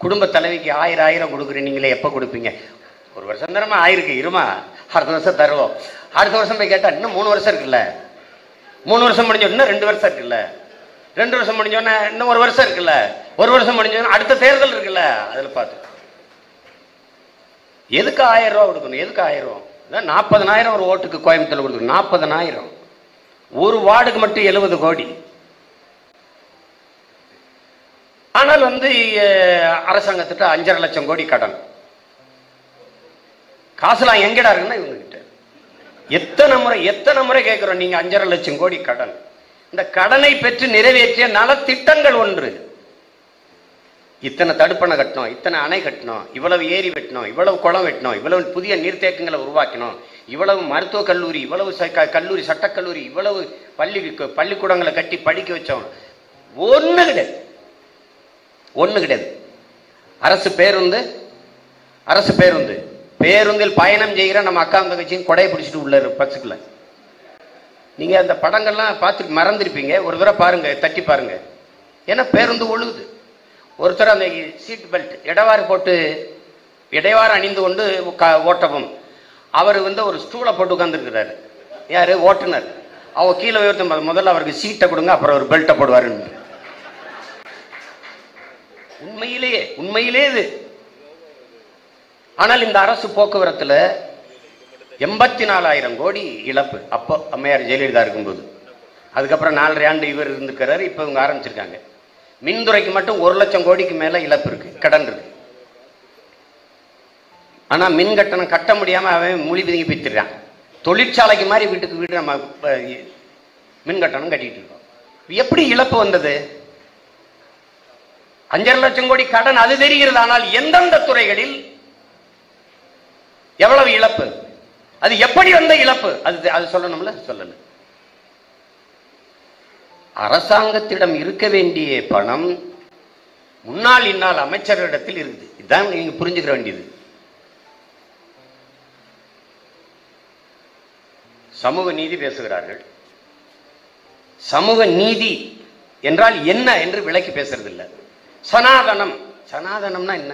குடும்ப தலைவிக்கு ஆயிரம் ஆயிரம் கொடுக்குறேன் நீங்களே எப்போ கொடுப்பீங்க ஒரு வருஷம் தானமா ஆயிருக்கு இருமா அடுத்த வருஷம் தருவோம் அடுத்த வருஷம் போய் கேட்டா இன்னும் மூணு வருஷம் இருக்குல்ல மூணு வருஷம் முடிஞ்ச இன்னும் ரெண்டு வருஷம் இருக்குல்ல ரெண்டு வருஷம் முடிஞ்சோடனே இன்னும் ஒரு வருஷம் இருக்குல்ல ஒரு வருஷம் முடிஞ்சோடனே அடுத்த தேர்தல் இருக்குல்ல அதில் பார்த்து எதுக்கு ஆயிரம் ரூபா கொடுக்கணும் எதுக்கு ஆயிரம் ரூபா அதான் நாற்பதனாயிரம் ஒரு ஓட்டுக்கு கோயம்புத்தூர்ல கொடுக்கணும் நாற்பதனாயிரம் ஒரு வார்டுக்கு மட்டும் எழுபது கோடி ஆனால் வந்து அஹ், அரசாங்கத்திட்ட அஞ்சரை லட்சம் கோடி கடன் காசுலாம் எங்கடா இருக்குன்னா இவங்க கிட்ட எத்தனை முறை எத்தனை முறை கேட்கிறோம் நீங்க அஞ்சரை லட்சம் கோடி கடன் இந்த கடனை பெற்று நிறைவேற்றிய நலத்திட்டங்கள் ஒன்று இத்தனை தடுப்பணை கட்டணும் இத்தனை அணை கட்டணும் இவ்வளவு ஏரி வெட்டணும் இவ்வளவு குளம் வெட்டணும் இவ்வளவு புதிய நீர்த்தேக்கங்களை உருவாக்கணும் இவ்வளவு மருத்துவக் கல்லூரி இவ்வளவு ச- க- கல்லூரி சட்டக்கல்லூரி இவ்வளவு பள்ளி பள்ளிக்கூடங்களை கட்டி படிக்க வச்சோம் ஒண்ணு கிடையாது ஒண்ணு கிடையாது அரசு பேருந்து அரசு பேருந்து பேருந்தில் பயணம் செய்கிற நம்ம அக்கா தங்கச்சியும் கொடையை பிடிச்சிட்டு உள்ள பஸ்ஸுக்குள்ள நீங்க அந்த படங்கள்லாம் பார்த்து மறந்துருப்பீங்க ஒரு தடவை பாருங்க தட்டி பாருங்க ஏன்னா பேருந்து ஒழுகுது ஒருத்தர் அந்த சீட் பெல்ட் இடவாறு போட்டு இடைவாறு அணிந்து கொண்டு உக்கா- ஓட்டவும் அவர் வந்து ஒரு ஸ்டூலை போட்டு உட்காந்துருக்கிறாரு யாரு ஓட்டுநர் அவங்க கீழே உயர்த்தும் போது முதல்ல அவருக்கு சீட்டை கொடுங்க அப்புறம் ஒரு பெல்ட்டை போடுவாருன்னு உண்மையிலேயே உண்மையிலே இது ஆனால் இந்த அரசு போக்குவரத்துல எண்பத்தி நாலாயிரம் கோடி இழப்பு அப்போ அம்மையார் ஜெயலலிதா இருக்கும்போது அதுக்கப்புறம் நாலரை ஆண்டு இவர் இருந்திருக்கிறாரு இப்போ இவங்க ஆரம்பிச்சிருக்காங்க மின்துறைக்கு மட்டும் ஒரு லட்சம் கோடிக்கு மேல இழப்பு இருக்கு கடன் இருக்கு ஆனா மின் கட்டணம் கட்ட முடியாம அவன் மொழி பிதுங்கி பித்துறான் தொழிற்சாலைக்கு மாதிரி வீட்டுக்கு வீடு நம்ம அஹ், மின் கட்டணம் கட்டிட்டு இருக்கோம் எப்படி இழப்பு வந்தது அஞ்சரை லட்சம் கோடி கடன் அது தெரிகிறது ஆனால் எந்தெந்த துறைகளில் எவ்வளவு இழப்பு அது எப்படி வந்த இழப்பு அது அது சொல்லணும்ல சொல்லல அரசாங்கத்திடம் இருக்க வேண்டிய பணம் முன்னாள் இந்நாள் அமைச்சரிடத்தில் இருக்குது இதுதான் நீங்க புரிஞ்சுக்கிற வேண்டியது சமூக நீதி பேசுகிறார்கள் சமூக நீதி என்றால் என்ன என்று விளக்கி பேசுறதில்லை சனாதனம் சனாதனம்னா என்ன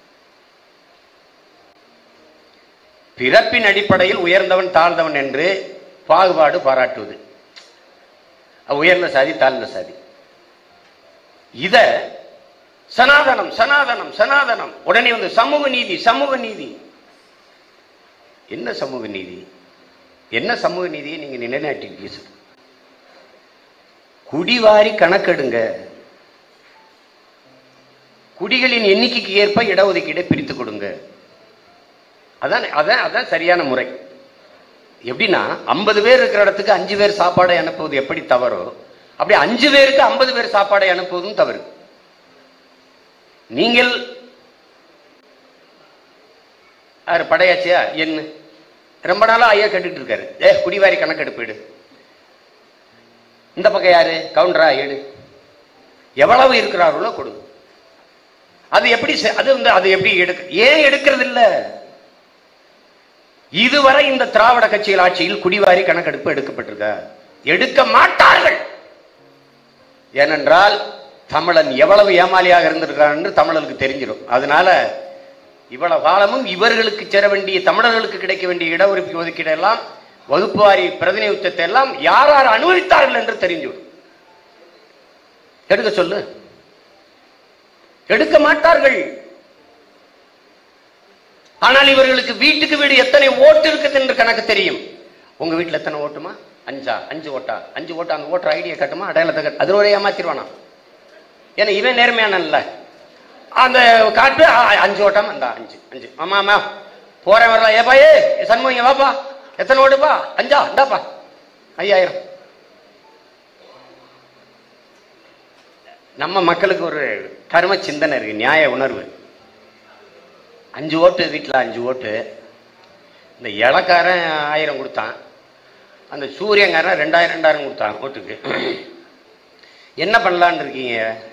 பிறப்பின் அடிப்படையில் உயர்ந்தவன் தாழ்ந்தவன் என்று பாகுபாடு பாராட்டுவது உயர்ந்த சாதி தாழ்ந்த சாதி இத சனாதனம் சனாதனம் சனாதனம் உடனே வந்து சமூக நீதி சமூக நீதி என்ன சமூக நீதி என்ன சமூக நீதியை நீங்க நிலைநாட்டி குடிவாரி கணக்கெடுங்க குடிகளின் எண்ணிக்கைக்கு ஏற்ப இடஒதுக்கீடை பிரித்து கொடுங்க அதான் அதான் அதான் சரியான முறை எப்படின்னா ஐம்பது பேர் இருக்கிற இடத்துக்கு அஞ்சு பேர் சாப்பாடை அனுப்புவது எப்படி தவறோ அப்படி அஞ்சு பேருக்கு ஐம்பது பேர் சாப்பாடை அனுப்புவதும் தவறு நீங்கள் யாரு படையாச்சியா என்ன ரொம்ப நாளா ஐயா கேட்டுட்டு இருக்காரு ஏ குடிவாரி கணக்கெடுப்பு எடு இந்த பக்கம் யாரு கவுண்டரா எடு எவ்வளவு இருக்கிறார்களோ கொடு அது எப்படி செ- அது வந்து அது எப்படி எடுக்க ஏன் எடுக்கிறது இல்ல இதுவரை இந்த திராவிட கட்சிகள் ஆட்சியில் குடிவாரி கணக்கெடுப்பு எடுக்கப்பட்டிருக்க எடுக்க மாட்டார்கள் ஏனென்றால் தமிழன் எவ்வளவு ஏமாளியாக இருந்திருக்கான் என்று தமிழனுக்கு தெரிஞ்சிடும் அதனால இவ்வளவு காலமும் இவர்களுக்கு சேர வேண்டிய தமிழர்களுக்கு கிடைக்க வேண்டிய இட ஒதுக்கீடு ஒதுக்கீடு எல்லாம் வகுப்பு வாரி பிரதிநிதித்துவத்தை எல்லாம் யார் யார் அனுபவித்தார்கள் என்று தெரிஞ்சுவிடும் எடுக்க சொல்லு எடுக்க மாட்டார்கள் ஆனால் இவர்களுக்கு வீட்டுக்கு வீடு எத்தனை ஓட்டு இருக்குது என்று கணக்கு தெரியும் உங்க வீட்டுல எத்தனை ஓட்டுமா அஞ்சா அஞ்சு ஓட்டா அஞ்சு ஓட்டா அந்த ஓட்டர் ஐடியா கட்டுமா அடையாளத்தை கட்டு அது ஒரு ஏமாத்திடுவானா ஏன்னா இவன் நேர்மையானல்ல அந்த காட்டு ஆ, அஞ்சு ஓட்டாம இந்த அஞ்சு அஞ்சு ஆமா ஆமா போறேன் வரலாம் ஏப்பா ஏ சண்முகம் வாப்பா எத்தனை ஓட்டுப்பா அஞ்சா இந்தாப்பா ஐயாயிரம் நம்ம மக்களுக்கு ஒரு கர்ம சிந்தனை இருக்கு நியாய உணர்வு அஞ்சு ஓட்டு வீட்டில் அஞ்சு ஓட்டு இந்த இலக்காரன் ஆயிரம் கொடுத்தான் அந்த சூரியங்காரன் ரெண்டாயிரம் ரெண்டாயிரம் கொடுத்தான் ஓட்டுக்கு என்ன பண்ணலான்னு இருக்கீங்க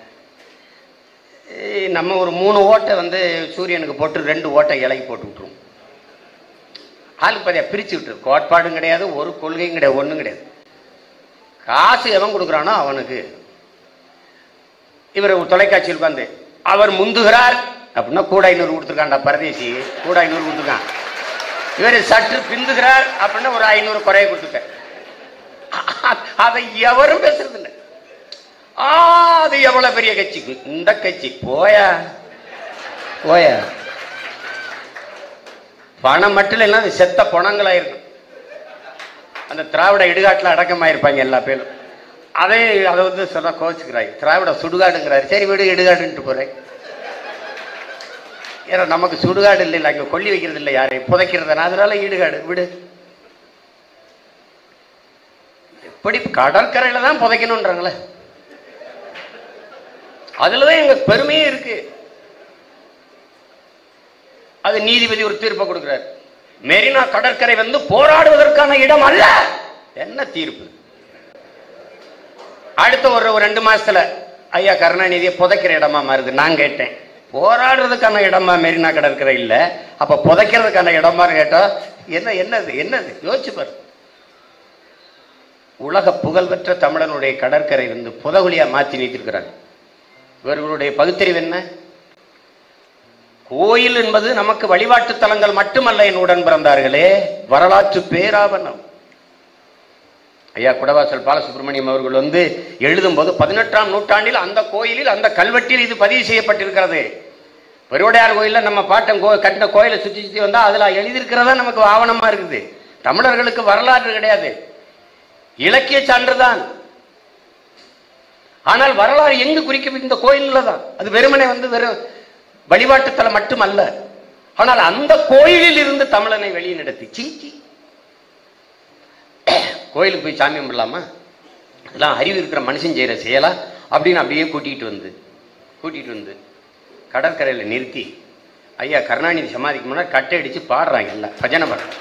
ஏய், நம்ம ஒரு மூணு ஓட்டை வந்து சூரியனுக்கு போட்டு ரெண்டு ஓட்டை இலைக்கு போட்டு விட்டுருவோம் ஆளுக்கு பாதியா பிரிச்சு விட்டுரு கோட்பாடும் கிடையாது ஒரு கொள்கையும் கிடையாது ஒன்றும் கிடையாது காசு எவன் கொடுக்குறானோ அவனுக்கு இவர் தொலைக்காட்சியில் உட்கார்ந்து அவர் முந்துகிறார் அப்படின்னா கூட ஐநூறு கொடுத்துருக்கான்டா பரதேசி கூட ஐநூறு கொடுத்துருக்கான் இவர் சற்று பிந்துகிறார் அப்படின்னா ஒரு ஐநூறு குறைய கொடுத்துட்டேன் அதை எவரும் பேசுறது இல்லை ஆ அது எவ்வளவு பெரிய கட்சிக்கு இந்த கட்சி போயா போயா பணம் மட்டும் இல்லைன்னா அது செத்த பணங்களா இருக்கும் அந்த திராவிட இடுகாட்டில் அடக்கமாயிருப்பாங்க எல்லா பேரும் அதே அதை வந்து சொன்னா கோச்சுக்கிறாய் திராவிட சுடுகாடுங்கிறாரு சரி விடு இடுகாடுன்ட்டு போறேன் ஏன்னா நமக்கு சுடுகாடு இல்லை அங்க கொல்லி வைக்கிறது இல்லை யாரையும் புதைக்கிறதுனா அதனால ஈடுகாடு விடு எப்படி கடற்கரையில தான் புதைக்கணும்ன்றாங்களே அதுலதான் எங்க பெருமையே இருக்கு அது நீதிபதி ஒரு தீர்ப்பை கொடுக்கிறார் மெரினா கடற்கரை வந்து போராடுவதற்கான இடம் அல்ல என்ன தீர்ப்பு அடுத்த ஒரு ஒரு ரெண்டு மாசத்துல ஐயா கருணாநிதியை புதைக்கிற இடமா மாறுது நான் கேட்டேன் போராடுறதுக்கான இடமா மெரினா கடற்கரை இல்ல அப்ப புதைக்கிறதுக்கான இடமான்னு கேட்டா என்ன என்னது என்னது யோசிச்சு பாரு உலக புகழ்பெற்ற தமிழனுடைய கடற்கரை வந்து புதகுலியா மாத்தி நீத்திருக்கிறாங்க இவர்களுடைய பகுத்தறிவு என்ன கோயில் என்பது நமக்கு வழிபாட்டு தலங்கள் மட்டுமல்ல என் உடன் பிறந்தார்களே வரலாற்று பேராவணம் ஐயா குடவாசல் பாலசுப்ரமணியம் அவர்கள் வந்து எழுதும்போது பதினெட்டாம் நூற்றாண்டில் அந்த கோயிலில் அந்த கல்வெட்டில் இது பதிவு செய்யப்பட்டிருக்கிறது பெருவுடையார் கோயில்ல நம்ம பாட்டம் கோ கட்டின கோயிலை சுற்றி சுற்றி வந்தா அதுல எழுதியிருக்கிறதா நமக்கு ஆவணமா இருக்குது தமிழர்களுக்கு வரலாறு கிடையாது இலக்கிய சான்றுதான் ஆனால் வரலாறு எங்கு குறிக்கும் இந்த கோயில்ல தான் அது வெறுமனே வந்து வெறும் வழிபாட்டுத்தலம் மட்டுமல்ல ஆனால் அந்த கோயிலில் இருந்து தமிழனை வெளியே நடத்தி சிங்கி கோயிலுக்கு போய் சாமி கும்பிடலாமா இதெல்லாம் அறிவு இருக்கிற மனுஷன் செய்யற செயலா அப்படின்னு அப்படியே கூட்டிகிட்டு வந்து கூட்டிகிட்டு வந்து கடற்கரையில் நிறுத்தி ஐயா கருணாநிதி சமாதிக்கு முன்னாடி கட்டை அடிச்சு பாடுறாங்க எல்லாம் பஜனை பாடுறாங்க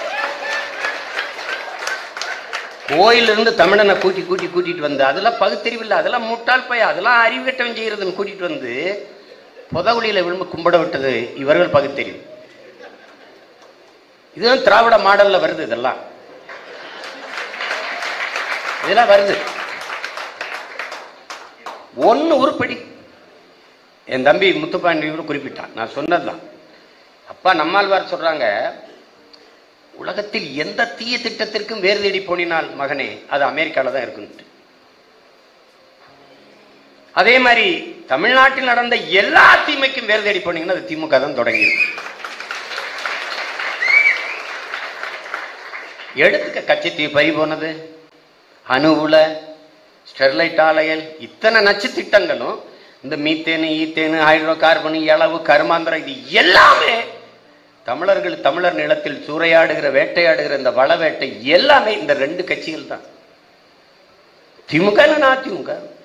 கோயிலிருந்து தமிழனை கூட்டி கூட்டி கூட்டிட்டு வந்து அதெல்லாம் பகுத்தறிவு இல்லை அதெல்லாம் முட்டாள் பைய அதெல்லாம் அறிவு கட்டவன் செய்யறதுன்னு கூட்டிட்டு வந்து புதகுலியில விழுந்து கும்பிட விட்டது இவர்கள் பகுத்தறிவு இதுதான் திராவிட மாடல்ல வருது இதெல்லாம் இதெல்லாம் வருது ஒன்னு உருப்படி என் தம்பி முத்துப்பாண்டி கூட குறிப்பிட்டான் நான் சொன்னதுதான் அப்பா நம்மாழ்வார் சொல்றாங்க உலகத்தில் எந்த தீய திட்டத்திற்கும் வேறு தேடி போனினால் மகனே அது அமெரிக்கால தான் இருக்குன்ட்டு அதே மாதிரி தமிழ்நாட்டில் நடந்த எல்லா தீமைக்கும் வேறு தேடி போனீங்கன்னா அது திமுக தான் தொடங்கி எடுத்துக்க கட்சி பறி போனது அணுவுல ஸ்டெர்லைட் ஆலைகள் இத்தனை நச்சு திட்டங்களும் இந்த மீத்தேனு ஈத்தேனு ஹைட்ரோ கார்பனு இளவு கருமாந்திரம் இது எல்லாமே தமிழர்கள் தமிழர் நிலத்தில் சூறையாடுகிற வேட்டையாடுகிற இந்த வள வேட்டை எல்லாமே இந்த ரெண்டு கட்சிகள் தான் திமுக இல்லைன்னா அதிமுக